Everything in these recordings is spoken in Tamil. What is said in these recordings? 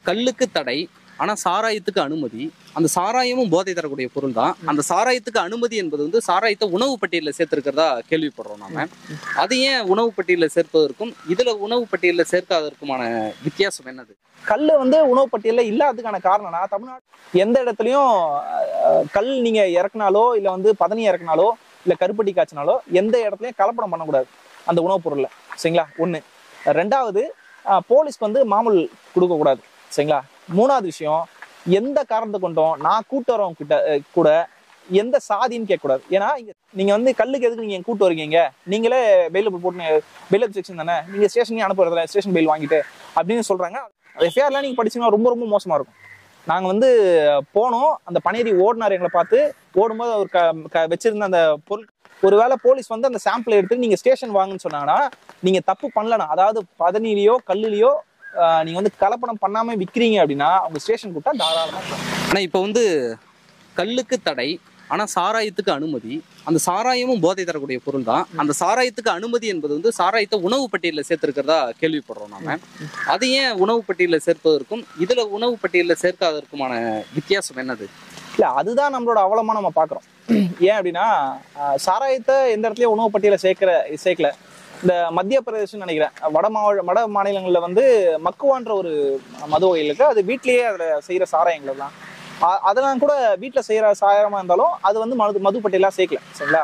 கல்லுக்கு தடை ஆனா சாராயத்துக்கு அனுமதி அந்த சாராயமும் போதை தரக்கூடிய பொருள் தான் அந்த சாராயத்துக்கு அனுமதி என்பது வந்து சாராயத்தை உணவு பட்டியலில் சேர்த்திருக்கிறதா கேள்விப்படுறோம் நாம அது ஏன் உணவு பட்டியலில் சேர்ப்பதற்கும் இதுல உணவு பட்டியலில் சேர்க்காததற்குமான வித்தியாசம் என்னது கல் வந்து உணவு பட்டியல்ல இல்லாததுக்கான காரணம்னா தமிழ்நாடு எந்த இடத்துலயும் அஹ், கல் நீங்க இறக்குனாலோ இல்ல வந்து பதனி இறக்குனாலோ இல்ல கருப்பட்டி காய்ச்சினாலோ எந்த இடத்துலயும் கலப்படம் பண்ணக்கூடாது அந்த உணவுப் பொருள்ல சரிங்களா ஒண்ணு ரெண்டாவது அஹ், போலீஸ்க்கு வந்து மாமூல் கொடுக்க கூடாது சரிங்களா மூணாவது விஷயம் எந்த காரணத்தை கொண்டும் நான் கூட்டு வரவங்க கிட்ட அஹ், கூட எந்த சாதின்னு கேட்கக்கூடாது ஏன்னா இங்க நீங்க வந்து கல்லுக்கு எதுக்கு நீங்க கூட்டு வரீங்க நீங்களே பெயில் போட்டு பெயில் செக்ஷன் தானே நீங்க ஸ்டேஷன் அனுப்புறதுல ஸ்டேஷன் பெயில் வாங்கிட்டு அப்படின்னு சொல்றாங்க எஃப்ஐஆர்லாம் நீங்க படிச்சீங்கன்னா ரொம்ப ரொம்ப மோசமா இருக்கும் நாங்க வந்து போனோம் அந்த பனேரி ஓடினார் எங்களை பார்த்து ஓடும்போது அவர் க க- வச்சிருந்த அந்த பொருள் ஒருவேளை போலீஸ் வந்து அந்த சாம்பிள் எடுத்து நீங்க ஸ்டேஷன் வாங்குன்னு சொன்னாங்கன்னா நீங்க தப்பு பண்ணலனா அதாவது பதனிலையோ கல்லுலையோ ஆஹ், நீங்க வந்து கலப்படம் பண்ணாம விக்கிறீங்க அப்படின்னா அவங்க ஸ்டேஷன் கூட்டா தாராளமா போலாம். ஆனா இப்போ வந்து கல்லுக்கு தடை ஆனா சாராயத்துக்கு அனுமதி அந்த சாராயமும் போதை தரக்கூடிய பொருள் தான் அந்த சாராயத்துக்கு அனுமதி என்பது வந்து சாராயத்தை உணவு பட்டியலில் சேர்த்திருக்கிறதா கேள்விப்படுறோம் நாம அது ஏன் உணவு பட்டியலில் சேர்ப்பதற்கும் இதுல உணவு பட்டியலில் சேர்க்காததற்குமான வித்தியாசம் என்னது இல்ல அதுதான் நம்மளோட அவலமா நம்ம பாக்குறோம் ஏன் அப்படின்னா ஆஹ், சாராயத்தை எந்த இடத்துலயும் உணவு பட்டியல சேர்க்கிற சேர்க்கல இந்த மத்திய பிரதேசம் நினைக்கிறேன் வட மாவ வட மாநிலங்கள்ல வந்து மக்குவான்ற ஒரு மது வகைகள் இருக்கு அது வீட்லயே அதுல செய்யற சாராயங்கள் தான் அ- அதெல்லாம் கூட வீட்டுல செய்யற சாராயமா இருந்தாலும் அது வந்து மது மது பட்டியலா சேர்க்கல சரிங்களா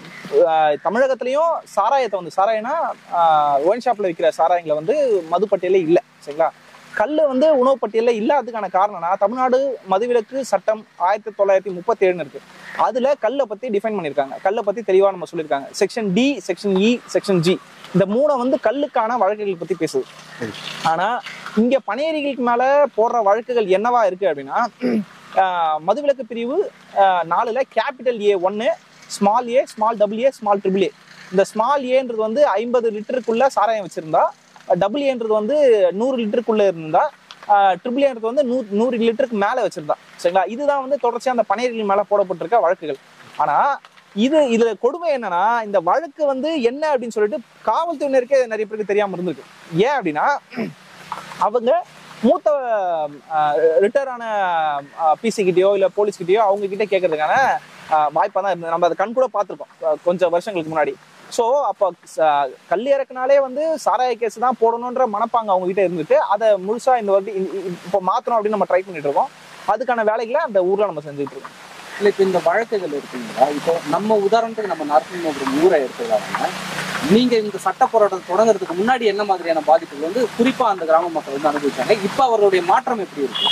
ஆஹ், தமிழகத்திலயும் சாராயத்தை வந்து சாராயம்னா ஒயின் ஷாப்ல விற்கிற சாராயங்களை வந்து மது பட்டியலே இல்லை சரிங்களா கல் வந்து உணவு பட்டியலில் இல்லாததுக்கான காரணம்னா தமிழ்நாடு மதுவிலக்கு சட்டம் ஆயிரத்தி தொள்ளாயிரத்தி முப்பத்தி ஏழுன்னு இருக்கு அதுல கல்லை பத்தி டிஃபைன் பண்ணியிருக்காங்க கல்லை பத்தி தெளிவா நம்ம சொல்லியிருக்காங்க section D section E section G இந்த மூணை வந்து கல்லுக்கான வழக்குகள் பத்தி பேசுது சரி. ஆனா இங்க பணியறிகளுக்கு மேல போடுற வழக்குகள் என்னவா இருக்கு அப்படின்னா ஆஹ், மதுவிலக்கு பிரிவு ஆஹ், நாலுல கேபிட்டல் ஏ ஒன்னு small A small double A small triple A இந்த ஸ்மால் ஏன்றது வந்து ஐம்பது லிட்டருக்குள்ள சாராயம் வச்சிருந்தா டபுள் ஏன்றது வந்து நூறு லிட்டருக்குள்ள இருந்தா ட்ரிபிள் ஏன்றது வந்து நூ நூறு லிட்டருக்கு மேல வச்சிருந்தா சரிங்களா இதுதான் வந்து தொடர்ச்சியா அந்த பனையர்கள் மேல போடப்பட்டிருக்க வழக்குகள் ஆனா இது இதுல கொடுமை என்னன்னா இந்த வழக்கு வந்து என்ன அப்படின்னு சொல்லிட்டு காவல்துறையினருக்கே நிறைய பேருக்கு தெரியாம இருந்திருக்கு ஏன் அப்படின்னா அவங்க மூத்த ரிட்டையர் ஆன பிசி கிட்டயோ இல்ல போலீஸ் கிட்டயோ அவங்க கிட்ட கேட்கறதுக்கான வாய்ப்பா தான் இருந்தது நம்ம அதை கண் கூட பார்த்துருக்கோம் கொஞ்சம் வருஷங்களுக்கு முன்னாடி ஸோ அப்போ ச- கல் இறக்குனாலே வந்து சாராய கேஸ் தான் போடணுன்ற மனப்பாங்க அவங்க கிட்ட இருந்துட்டு அதை முழுசா இந்த வாட்டி இ- இ- இப்போ மாத்தணும் அப்படின்னு நம்ம ட்ரை பண்ணிட்டு இருக்கோம் அதுக்கான வேலைகளை அந்த ஊர்ல நம்ம செஞ்சுட்டு இருக்கோம் இல்ல இப்ப இந்த வழக்குகள் இருக்குங்களா இப்போ நம்ம உதாரணத்துக்கு நம்ம நரசிம்மபுரம் ஊரை எடுத்துக்கிறாங்க நீங்க இந்த சட்ட போராட்டம் தொடங்குறதுக்கு முன்னாடி என்ன மாதிரியான பாதிப்புகள் வந்து குறிப்பா அந்த கிராம மக்கள் வந்து அனுபவிச்சாங்க இப்ப அவர்களுடைய மாற்றம் எப்படி இருக்கு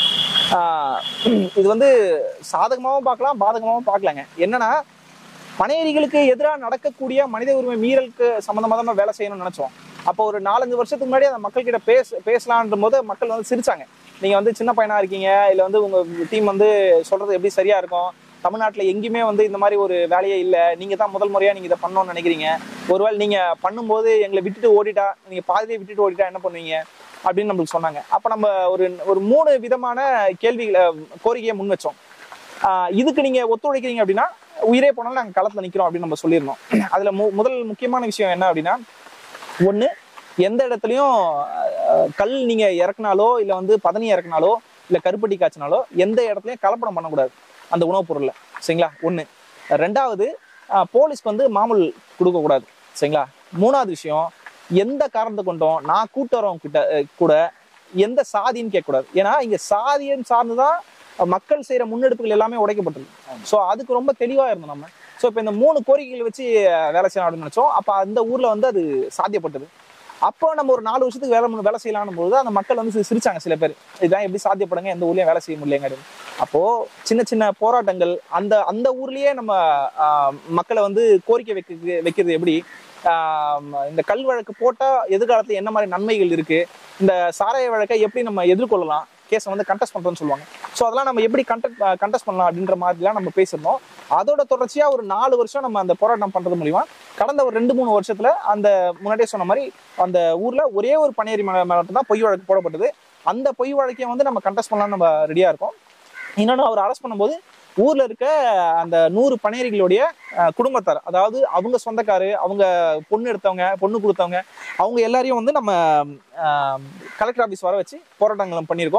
ஆஹ் இது வந்து சாதகமாகவும் பார்க்கலாம் பாதகமாகவும் பார்க்கலாங்க என்னன்னா பனையரிகளுக்கு எதிராக நடக்கக்கூடிய மனித உரிமை மீறலுக்கு சம்மந்தமாக தான் நம்ம வேலை செய்யணும்னு நினைச்சோம் அப்போ ஒரு நாலஞ்சு வருஷத்துக்கு முன்னாடி அந்த மக்கள் கிட்ட பேச பேசலான்ற போது மக்கள் வந்து சிரிச்சாங்க நீங்க வந்து சின்ன பையனா இருக்கீங்க இல்ல வந்து உங்க டீம் வந்து சொல்றது எப்படி சரியா இருக்கும் தமிழ்நாட்டுல எங்கேயுமே வந்து இந்த மாதிரி ஒரு வேலையே இல்ல நீங்க தான் முதல் முறையா நீங்க இதை பண்ணணும்னு நினைக்கிறீங்க ஒருவேளை நீங்க பண்ணும்போது எங்களை விட்டுட்டு ஓடிட்டா நீங்க பாதியிலே விட்டுட்டு ஓடிட்டா என்ன பண்ணுவீங்க அப்படின்னு நம்மளுக்கு சொன்னாங்க அப்ப நம்ம ஒரு ஒரு மூணு விதமான கேள்விகளை கோரிக்கையை முன் வச்சோம் ஆஹ் இதுக்கு நீங்க ஒத்துழைக்கிறீங்க அப்படின்னா உயிரே போனாலும் நாங்க களத்துல நிக்கிறோம் அப்படின்னு நம்ம சொல்லியிருந்தோம் அதுல மு- முதல் முக்கியமான விஷயம் என்ன அப்படின்னா ஒண்ணு எந்த இடத்துலயும் ஆஹ், கல் நீங்க இறக்குனாலோ இல்ல வந்து பதனி இறக்குனாலோ இல்ல கருப்பட்டி காய்ச்சினாலோ எந்த இடத்துலயும் கலப்படம் பண்ணக்கூடாது அந்த உணவுப் பொருள்ல சரிங்களா ஒண்ணு ரெண்டாவது ஆஹ், போலீஸ்க்கு வந்து மாமூல் கொடுக்க கூடாது சரிங்களா மூணாவது விஷயம் எந்த காரணத்தை கொண்டும் நான் கூட்டு வரவங்க கிட்ட அஹ், கூட எந்த சாதின்னு கேட்கக்கூடாது ஏன்னா இங்க சாதியம் சார்ந்துதான் மக்கள் செய்யற முன்னெடுப்புகள் எல்லாமே உடைக்கப்பட்டிருக்கு ஸோ அதுக்கு ரொம்ப தெளிவா இருந்தோம் நம்ம ஸோ இப்போ இந்த மூணு கோரிக்கைகள் வச்சு அஹ், வேலை செய்யலாம் அப்படின்னு நினைச்சோம் அப்போ அந்த ஊர்ல வந்து அது சாத்தியப்பட்டது அப்போ நம்ம ஒரு நாலு வருஷத்துக்கு வேலை பண்ண- வேலை செய்யலாம்னு போது அந்த மக்கள் வந்து சி- சிரிச்சாங்க சில பேர் இதெல்லாம் எப்படி சாத்தியப்படுங்க எந்த ஊர்லயும் வேலை செய்ய முடியலங்க அப்படின்னு. அப்போ சின்ன சின்ன போராட்டங்கள் அந்த அந்த ஊர்லயே நம்ம ஆஹ், மக்களை வந்து கோரிக்கை வைக்க வைக்கிறது எப்படி ஆஹ், இந்த கல் வழக்கு போட்டா எதிர்காலத்துல என்ன மாதிரி நன்மைகள் இருக்கு இந்த சாராய வழக்கை எப்படி நம்ம எதிர்கொள்ளலாம் கேஸை வந்து கண்டெஸ்ட் பண்றோம்னு சொல்லுவாங்க ஸோ அதெல்லாம் நம்ம எப்படி கண்டெக்ட் கண்டெஸ்ட் பண்ணலாம் அப்படின்ற மாதிரிலாம் நம்ம பேசியிருந்தோம் அதோட தொடர்ச்சியா ஒரு நாலு வருஷம் நம்ம அந்த போராட்டம் பண்றது மூலியமா கடந்த ஒரு ரெண்டு மூணு வருஷத்துல அந்த முன்னாடியே சொன்ன மாதிரி அந்த ஊர்ல ஒரே ஒரு பணியேறி மேல மட்டும் தான் பொய் வழக்கு போடப்பட்டது அந்த பொய் வழக்கையும் வந்து நம்ம கண்டெஸ்ட் பண்ணலாம் நம்ம ரெடியா இருக்கோம் இன்னொன்று அவர் அரெஸ்ட் பண்ணும்போது ஊர்ல இருக்க அந்த நூறு பணியரிகளுடைய அஹ், குடும்பத்தார் அதாவது அவங்க சொந்தக்காரு அவங்க பொண்ணு எடுத்தவங்க பொண்ணு கொடுத்தவங்க அவங்க எல்லாரையும் வந்து நம்ம கலெக்டர் ஆஃபீஸ் வர வச்சு போராட்டங்கள் பண்ணியிருக்கோம்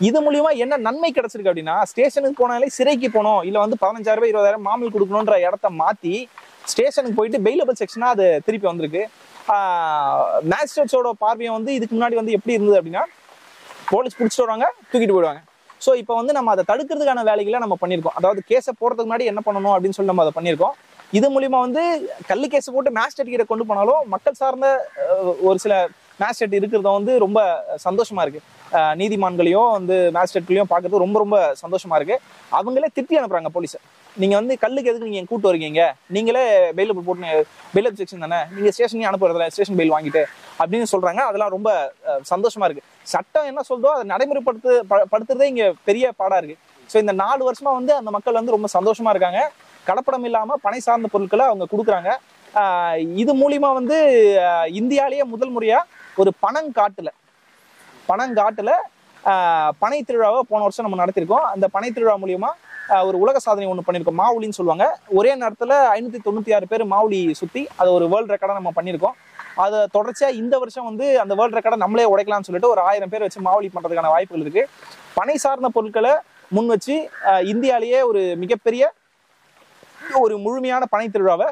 இது மூலியமா என்ன நன்மை கிடைச்சிருக்கு அப்படின்னா ஸ்டேஷனுக்கு போனாலே சிறைக்கு போனோம் இல்ல வந்து பதினஞ்சாயிரம் ரூபாய் இருபதாயிரம் மாமூல் கொடுக்கணுன்ற இடத்த மாத்தி ஸ்டேஷனுக்கு போயிட்டு பெயிலபிள் செக்ஷனா அது திருப்பி வந்திருக்கு மேஜிஸ்ட்ரேட்ஸோட பார்வையை வந்து இதுக்கு முன்னாடி வந்து எப்படி இருந்தது அப்படின்னா போலீஸ் பிடிச்சிட்டு வருவாங்க தூக்கிட்டு போயிடுவாங்க ஸோ இப்போ வந்து நம்ம அதை தடுக்கிறதுக்கான வேலைகளை நம்ம பண்ணியிருக்கோம் அதாவது கேஸை போடுறதுக்கு முன்னாடி என்ன பண்ணணும் அப்படின்னு சொல்லி நம்ம அதை பண்ணியிருக்கோம் இது மூலியமா வந்து கள்ளு கேஸ் போட்டு மேஜிஸ்ட்ரேட் கிட்ட கொண்டு போனாலும் மக்கள் சார்ந்த அஹ், ஒரு சில மேஜிஸ்ட்ரேட் இருக்கிறத வந்து ரொம்ப சந்தோஷமா இருக்கு அஹ், நீதிமான்களையும் வந்து மேஜிஸ்ட்ரேட்களையும் பார்க்கறது ரொம்ப ரொம்ப சந்தோஷமா இருக்கு அவங்களே திட்டி அனுப்புறாங்க போலீஸை நீங்க வந்து கல்லுக்கு எதுக்கு நீங்க கூட்டு வருவீங்க நீங்களே பெயில் போட்டு பெயில் செக்ஷன் தானே நீங்க ஸ்டேஷன் அனுப்புறதுல ஸ்டேஷன் பெயில் வாங்கிட்டு அப்படின்னு சொல்றாங்க அதெல்லாம் ரொம்ப அஹ், சந்தோஷமா இருக்கு சட்டம் என்ன சொல்றதோ அதை நடைமுறைப்படுத்து ப- படுத்துறதே இங்க பெரிய பாடா இருக்கு ஸோ இந்த நாலு வருஷமா வந்து அந்த மக்கள் வந்து ரொம்ப சந்தோஷமா இருக்காங்க கலப்படம் இல்லாம பனை சார்ந்த பொருட்களை அவங்க கொடுக்குறாங்க ஆஹ் இது மூலியமா வந்து ஆஹ் இந்தியாலேயே முதல் முறையா ஒரு பனங்காட்டுல பனங்காட்டுல ஆஹ் பனை திருவிழாவை போன வருஷம் நம்ம நடத்திருக்கோம் அந்த பனை திருவிழா மூலியமா ஆஹ் ஒரு உலக சாதனை ஒன்று பண்ணியிருக்கோம் மாவுலின்னு சொல்லுவாங்க ஒரே நேரத்துல ஐநூத்தி தொண்ணூத்தி ஆறு பேர் மாவுலி சுத்தி அது ஒரு வேர்ல்டு ரெக்கார்டா நம்ம பண்ணியிருக்கோம் அதை தொடர்ச்சியா இந்த வருஷம் வந்து அந்த வேர்ல்டு ரெக்கார்டை நம்மளே உடைக்கலாம்னு சொல்லிட்டு ஒரு ஆயிரம் பேர் வச்சு மாவுலி பண்றதுக்கான வாய்ப்புகள் இருக்கு பனை சார்ந்த பொருட்களை முன் வச்சு ஆஹ் இந்தியாலேயே ஒரு மிகப்பெரிய ஒரு முழுமையான பனை திருவிழாவை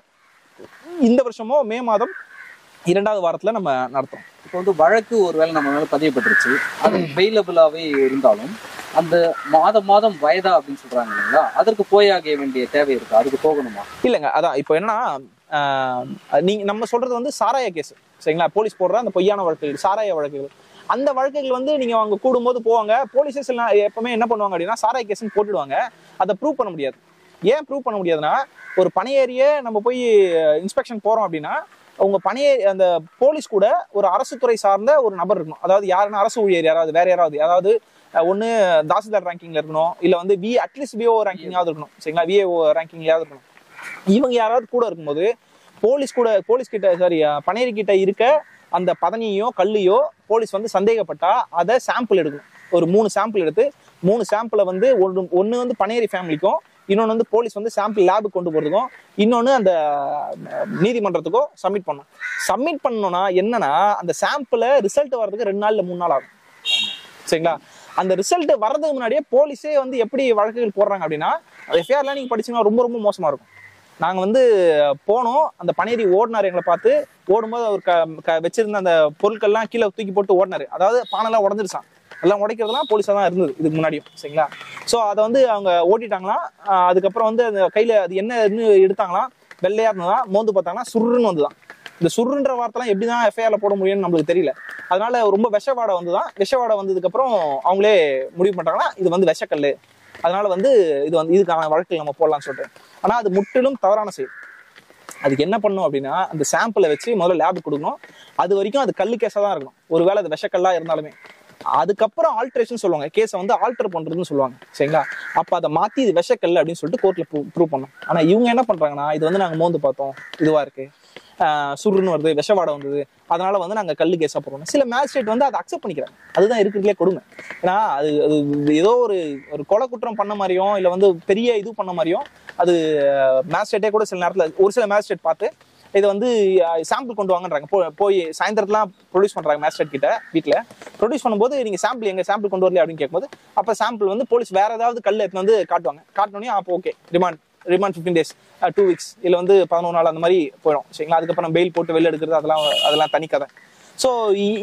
இந்த வருஷமோ மே மாதம் இரண்டாவது வாரத்துல நம்ம நடத்துறோம் இப்போ வந்து வழக்கு ஒருவேளை நம்ம மேல பதியப்பட்டுருச்சு அது பெயிலபிளாவே இருந்தாலும் அந்த மாதம் மாதம் வயதா அப்படின்னு சொல்றாங்க இல்லைங்களா அதற்கு போயாக வேண்டிய தேவை இருக்கு அதுக்கு போகணுமா இல்லைங்க அதான் இப்போ என்னன்னா ஆஹ், நீங்க நம்ம சொல்றது வந்து சாராய கேஸ் சரிங்களா போலீஸ் போடுற அந்த பொய்யான வழக்குகள் சாராய வழக்குகள் அந்த வழக்குகள் வந்து நீங்க அங்க கூடும்போது போவாங்க போலீஸஸ் எல்லாம் எப்பவுமே என்ன பண்ணுவாங்க அப்படின்னா சாராய கேஸ்னு போட்டுடுவாங்க அதை ப்ரூவ் பண்ண முடியாது ஏன் ப்ரூவ் பண்ண முடியாதுன்னா ஒரு பணியேறிய நம்ம போய் இன்ஸ்பெக்ஷன் போறோம் அப்படின்னா உங்க பணியே அந்த போலீஸ் கூட ஒரு அரசு துறை சார்ந்த ஒரு நபர் இருக்கணும் அதாவது யாருன்னா அரசு ஊழியர் யாராவது வேற யாராவது அதாவது அஹ், ஒண்ணு தாசில்தார் ரேங்கிங்ல இருக்கணும் இல்ல வந்து வி அட்லீஸ்ட் விஓ ரேங்கிங்காவது இருக்கணும் சரிங்களா விஏஓ ரேங்கிங்லயாவது இருக்கணும் இவங்க யாராவது கூட இருக்கும்போது போலீஸ் கூட போலீஸ் கிட்ட சாரி பனையரி கிட்ட இருக்க அந்த பதனியோ கல்லையோ போலீஸ் வந்து சந்தேகப்பட்டா அதை சாம்பிள் எடுக்கணும் ஒரு மூணு சாம்பிள் எடுத்து மூணு சாம்பிளை வந்து ஒன்று ஒன்று வந்து பனையரி ஃபேமிலிக்கும் இன்னொன்று வந்து போலீஸ் வந்து சாம்பிள் லேபுக்கு கொண்டு போகிறதுக்கும் இன்னொன்று அந்த அஹ், நீதிமன்றத்துக்கும் சப்மிட் பண்ணணும் சப்மிட் பண்ணோம்னா என்னன்னா அந்த சாம்பிளை ரிசல்ட் வர்றதுக்கு ரெண்டு நாள் இல்லை மூணு நாள் ஆகும் சரிங்களா அந்த ரிசல்ட் வர்றதுக்கு முன்னாடியே போலீஸே வந்து எப்படி வழக்குகள் போடுறாங்க அப்படின்னா எஃப்ஐஆர்லாம் நீங்க படிச்சீங்கன்னா ரொம்ப ரொம்ப மோசமா இருக்கும் நாங்க வந்து போனோம் அந்த பனேரி ஓடினார் எங்களை பார்த்து ஓடும்போது அவர் க க- வச்சிருந்த அந்த பொருட்கள்லாம் கீழே தூக்கி போட்டு ஓடினாரு அதாவது பானைலாம் உடஞ்சிருச்சான் எல்லாம் உடைக்கிறதுலாம் போலீஸாக தான் இருந்தது இதுக்கு முன்னாடியும் சரிங்களா ஸோ அதை வந்து அவங்க ஓட்டிட்டாங்களாம் ஆஹ் அதுக்கப்புறம் வந்து அந்த கையில அது என்ன எடுத்தாங்களாம் வெள்ளையா இருந்ததா மோந்து பார்த்தாங்கன்னா சுருன்னு வந்துதான் இந்த சுருன்ற வார்த்தைலாம் எப்படி தான் எஃப்ஐஆர்ல போட முடியும்னு நம்மளுக்கு தெரியல அதனால ரொம்ப விஷவாடை வந்துதான் விஷவாடை வந்ததுக்கு அப்புறம் அவங்களே முடிவு பண்றாங்கன்னா இது வந்து விஷக்கல்லு அதனால வந்து இது வந்து இதுக்கான வழக்கில் நம்ம போடலாம்னு சொல்லிட்டு ஆனா அது முற்றிலும் தவறான செயல் அதுக்கு என்ன பண்ணும் அப்படின்னா அந்த சாம்பிளை வச்சு முதல்ல லேபுக்கு கொடுக்கணும் அது வரைக்கும் அது கல்லு கேஸா தான் இருக்கணும் ஒருவேளை அது விஷக்கல்லா இருந்தாலுமே அதுக்கப்புறம் ஆல்ட்ரேஷன் சொல்லுவாங்க கேஸை வந்து ஆல்டர் பண்றதுன்னு சொல்லுவாங்க சரிங்களா அப்ப அதை மாத்தி இது விஷக்கல் அப்படின்னு சொல்லிட்டு கோர்ட்ல ப்ரூவ் பண்ணோம் ஆனா இவங்க என்ன பண்றாங்கன்னா இது வந்து நாங்க மோந்து பார்த்தோம் இதுவா இருக்கு ஆஹ் சுருன்னு வருது விஷவாடை வந்தது அதனால வந்து நாங்க கல்லு கேஸா போடுறோம் சில மேஜிஸ்ட்ரேட் வந்து அதை அக்செப்ட் பண்ணிக்கிறாங்க அதுதான் இருக்கிறதுலே கொடுமை ஏன்னா அது அது ஏதோ ஒரு ஒரு கொலை குற்றம் பண்ண மாதிரியும் இல்ல வந்து பெரிய இது பண்ண மாதிரியும் அது மேஜிஸ்ட்ரேட்டே கூட சில நேரத்துல ஒரு சில மேஜிஸ்ட்ரேட் பார்த்து இதை வந்து சாம்பிள் கொண்டு வாங்கன்றாங்க போ- போய் சாயந்தரத்துலாம் ப்ரொடியூஸ் பண்றாங்க மேஜிஸ்ட்ரேட் கிட்ட வீட்ல ப்ரொடியூஸ் பண்ணும்போது நீங்க சாம்பிள் எங்க சாம்பிள் கொண்டு வரல அப்படின்னு கேட்கும்போது அப்ப சாம்பிள் வந்து போலீஸ் வேற ஏதாவது கல் எடுத்து வந்து காட்டுவாங்க காட்டினோடனே அப்போ okay remand remand fifteen days two weeks இல்ல வந்து பதினொரு நாள் அந்த மாதிரி போயிடும் சரிங்களா அதுக்கப்புறம் பெயில் போட்டு வெளில எடுக்கிறது அதெல்லாம் அதெல்லாம் தனி கதை ஸோ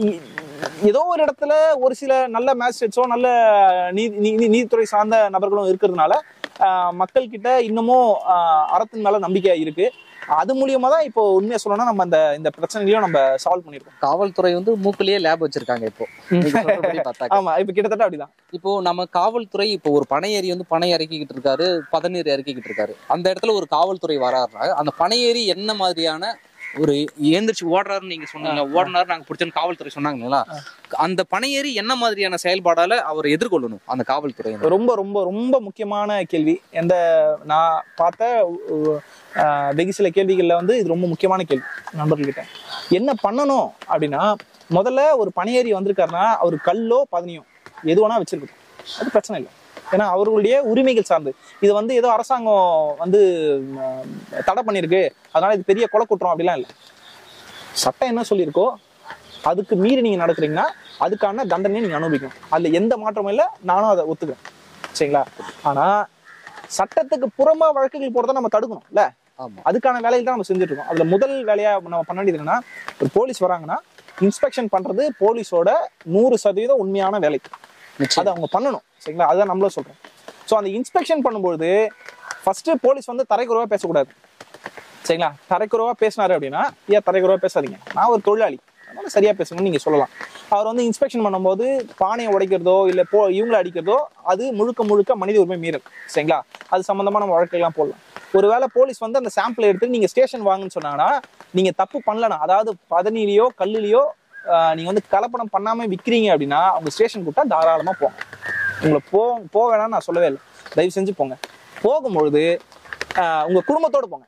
ஏதோ ஒரு இடத்துல ஒரு சில நல்ல மேஜிஸ்ட்ரேட்ஸோ நல்ல நீதி நீதி- நீதித்துறை சார்ந்த நபர்களும் இருக்கிறதுனால ஆஹ், மக்கள் கிட்ட இன்னமும் ஆஹ், அறத்தின் மேல நம்பிக்கை இருக்கு அது மூலியமா தான் இப்போ உண்மையை சொல்லணும்னா நம்ம அந்த இந்த பிரச்சனைகளையும் நம்ம சால்வ் பண்ணிருக்கோம் காவல்துறை வந்து மூக்குலயே லேப் வச்சிருக்காங்க இப்போ நீங்க சொல்றபடி பார்த்தாக்க. ஆமா இப்ப கிட்டத்தட்ட அப்படிதான் இப்போ நம்ம காவல்துறை இப்போ ஒரு பனையேறி வந்து பனை இறக்கிக்கிட்டு இருக்காரு பதநீர் இறக்கிக்கிட்டு இருக்காரு அந்த இடத்துல ஒரு காவல்துறை வராருனா அந்த பனையேறி என்ன மாதிரியான ஒரு ஏந்திரிச்சு ஓடுறாருன்னு நீங்க சொன்னீங்க ஓடினாரு நாங்க பிடிச்சோன்னு காவல்துறை சொன்னாங்களா அந்த பனையேறி என்ன மாதிரியான செயல்பாடால அவர் எதிர்கொள்ளணும் அந்த காவல்துறை ரொம்ப ரொம்ப ரொம்ப முக்கியமான கேள்வி எந்த நான் பார்த்த உ- ஆஹ், வெகு சில கேள்விகள்ல வந்து இது ரொம்ப முக்கியமான கேள்வி நண்பர்கள்கிட்ட என்ன பண்ணணும் அப்படின்னா முதல்ல ஒரு பணியேறி வந்திருக்காருன்னா அவர் கல்லோ பதனியோ எது வேணா வச்சிருக்கட்டும் அது பிரச்சனை இல்லை ஏன்னா அவர்களுடைய உரிமைகள் சார்ந்து இது வந்து ஏதோ அரசாங்கம் வந்து ம், தடை பண்ணியிருக்கு அதனால இது பெரிய கொலை குற்றம் அப்படிலாம் இல்லை சட்டம் என்ன சொல்லியிருக்கோ அதுக்கு மீறி நீங்க நடக்கிறீங்கன்னா அதுக்கான தண்டனையை நீங்க அனுபவிக்கணும் அதுல எந்த மாற்றமும் இல்லை நானும் அதை ஒத்துக்கிறேன் சரிங்களா ஆனா சட்டத்துக்கு புறமா வழக்குகள் போறதை நம்ம தடுக்கணும் இல்ல ஆமா அதுக்கான வேலையில் தான் நம்ம செஞ்சுட்டு இருக்கோம் அதுல முதல் வேலையா நம்ம பண்ண வேண்டியது என்னன்னா ஒரு போலீஸ் வராங்கன்னா இன்ஸ்பெக்ஷன் பண்றது போலீஸோட நூறு சதவீதம் உண்மையான வேலை அதை நிச்சயம் அவங்க பண்ணணும் சரிங்களா அதுதான் நம்மளும் சொல்றோம் ஸோ அந்த இன்ஸ்பெக்ஷன் பண்ணும்போது ஃபர்ஸ்ட் போலீஸ் வந்து தரைக்குறவா பேசக்கூடாது சரிங்களா தரைக்குறவா பேசினாரு அப்படின்னா ஏன் தரைக்குறவா பேசாதீங்க நான் ஒரு தொழிலாளி அதனால சரியா பேசணும்னு நீங்க சொல்லலாம் அவர் வந்து இன்ஸ்பெக்ஷன் பண்ணும்போது பானையை உடைக்கிறதோ இல்ல போ இவங்களை அடிக்கிறதோ அது முழுக்க முழுக்க மனித உரிமை மீறல் சரிங்களா அது சம்பந்தமா நம்ம வழக்கெல்லாம் போடலாம் ஒருவேளை போலீஸ் வந்து அந்த சாம்பிள் எடுத்து நீங்க ஸ்டேஷன் வாங்கன்னு சொன்னாங்கன்னா நீங்க தப்பு பண்ணலனா அதாவது பதனிலையோ கல்லுலையோ ஆஹ், நீங்க வந்து கலப்படம் பண்ணாம விக்கிறீங்க அப்படின்னா அவங்க ஸ்டேஷன் கூட்டா தாராளமா போங்க உங்களை போ போக வேணாம்னு நான் சொல்லவே இல்லை தயவு செஞ்சு போங்க போகும்பொழுது ஆஹ், உங்க குடும்பத்தோட போங்க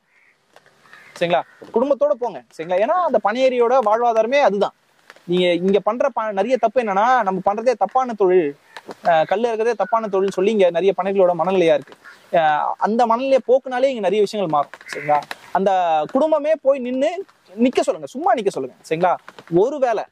சரிங்களா குடும்பத்தோட போங்க சரிங்களா ஏன்னா அந்த பணியேரியோட வாழ்வாதாரமே அதுதான் நீங்க இங்க பண்ற ப- நிறைய தப்பு என்னன்னா நம்ம பண்றதே தப்பான தொழில் ஆஹ் கல்ல இருக்கிறதே தப்பான தொழில் சொல்லி இங்க நிறைய பணிகளோட மனநிலையா இருக்கு ஆஹ் அந்த மனநிலையை போக்குனாலே இங்க நிறைய விஷயங்கள் மாறும் சரிங்களா அந்த குடும்பமே போய் நின்னு நிக்க சொல்லுங்க சும்மா நிக்க சொல்லுங்க சரிங்களா ஒருவேளை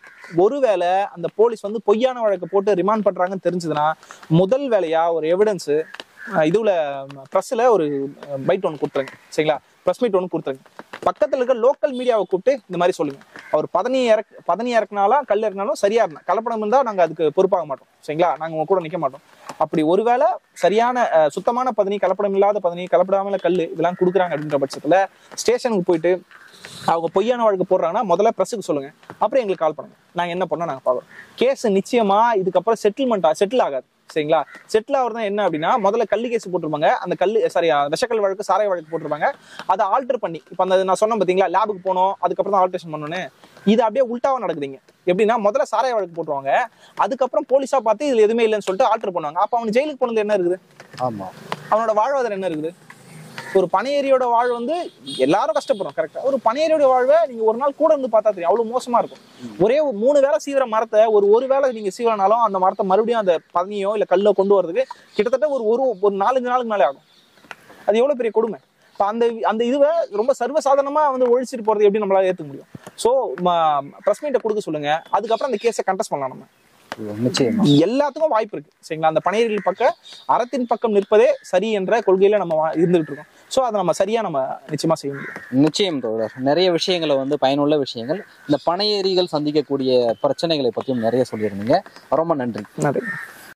ஒருவேளை அந்த போலீஸ் வந்து பொய்யான வழக்கு போட்டு ரிமாண்ட் பண்றாங்கன்னு தெரிஞ்சதுன்னா முதல் வேலையா ஒரு எவிடன்ஸ் இதுல ப்ரெஸ்ல ஒரு பைட் ஒன்று கொடுத்துருங்க சரிங்களா ப்ரெஸ் மீட் ஒன்று கொடுத்துருங்க பக்கத்துல இருக்க லோக்கல் மீடியாவை கூப்பிட்டு இந்த மாதிரி சொல்லுங்க அவர் பதனி இறக் பதனி இறக்குனாலும் கல் இறக்குனாலும் சரியா இருந்தா கலப்படம் இருந்தா நாங்க அதுக்கு பொறுப்பாக மாட்டோம் சரிங்களா நாங்க உங்க கூட நிக்க மாட்டோம் அப்படி ஒருவேளை சரியான அஹ், சுத்தமான பதனி கலப்படம் இல்லாத பதனி கலப்படாமல கல் இதெல்லாம் கொடுக்குறாங்க அப்படின்ற பட்சத்துல ஸ்டேஷனுக்கு போயிட்டு அவங்க பொய்யான வழக்கு போடுறாங்கன்னா முதல்ல ப்ரெஸ்ஸுக்கு சொல்லுங்க அப்புறம் எங்களுக்கு கால் பண்ணுங்க நாங்க என்ன பண்ணோம் நாங்க பார்க்குறோம் கேஸ் நிச்சயமா இதுக்கப்புறம் செட்டில்மெண்ட் செட்டில் ஆகாது சரிங்களா செட்டில் ஆகுறது என்ன அப்படின்னா முதல்ல கல்லு கேஸ் போட்டிருப்பாங்க அந்த கல்லு சாரி விஷக்கல் வழக்கு சாராய வழக்கு போட்டிருப்பாங்க அதை ஆல்டர் பண்ணி இப்போ அந்த நான் சொன்னேன் பார்த்தீங்களா லேபுக்கு போனோம் அதுக்கப்புறம் தான் ஆல்ட்ரேஷன் பண்ணோன்னு இது அப்படியே உல்டாவா நடக்குதுங்க எப்படின்னா முதல்ல சாராய வழக்கு போட்டுருவாங்க அதுக்கப்புறம் போலீஸா பார்த்து இதுல எதுவுமே இல்லைன்னு சொல்லிட்டு ஆல்டர் பண்ணுவாங்க அப்போ அவன் ஜெயிலுக்கு போனது என்ன இருக்குது ஆமா அவனோட வாழ்வாதாரம் என்ன இருக்குது ஒரு பனையேரியோட வாழ் வந்து எல்லாரும் கஷ்டப்படுறோம் கரெக்டா ஒரு பனையேரியோட வாழ்வை நீங்க ஒரு நாள் கூட இருந்து பார்த்தா தெரியும் அவ்வளவு மோசமா இருக்கும் ஒரே ஒரு மூணு வேளை சீவிர மரத்தை ஒரு ஒரு வேளை நீங்க சீவிரனாலும் அந்த மரத்தை மறுபடியும் அந்த பதனியோ இல்ல கல்லோ கொண்டு வரதுக்கு கிட்டத்தட்ட ஒரு ஒரு ஒரு நாலஞ்சு நாளுக்கு மேலே ஆகும் அது எவ்வளவு பெரிய கொடுமை இப்ப அந்த அந்த இதுவை ரொம்ப சர்வசாதாரணமா வந்து ஒழிச்சிட்டு போறது எப்படி நம்மளால ஏத்துக்க முடியும் சோ பிரஸ் மீட்டை கொடுக்க சொல்லுங்க அதுக்கப்புறம் அந்த கேஸை கண்டெஸ்ட் பண்ணலாம் நம்ம நிச்சயமா எல்லாத்துக்கும் வாய்ப்பு இருக்கு சரிங்களா அந்த பணியர்கள் பக்கம் அறத்தின் பக்கம் நிற்பதே சரி என்ற கொள்கையில நம்ம வா- இருந்துகிட்டு இருக்கோம் சோ அதை நம்ம சரியா நம்ம நிச்சயமா செய்ய முடியும் நிச்சயம் தோழர் நிறைய விஷயங்களை வந்து பயனுள்ள விஷயங்கள் இந்த பனையேறிகள் சந்திக்கக்கூடிய பிரச்சனைகளை பற்றியும் நிறைய சொல்லியிருந்தீங்க ரொம்ப நன்றி நன்றி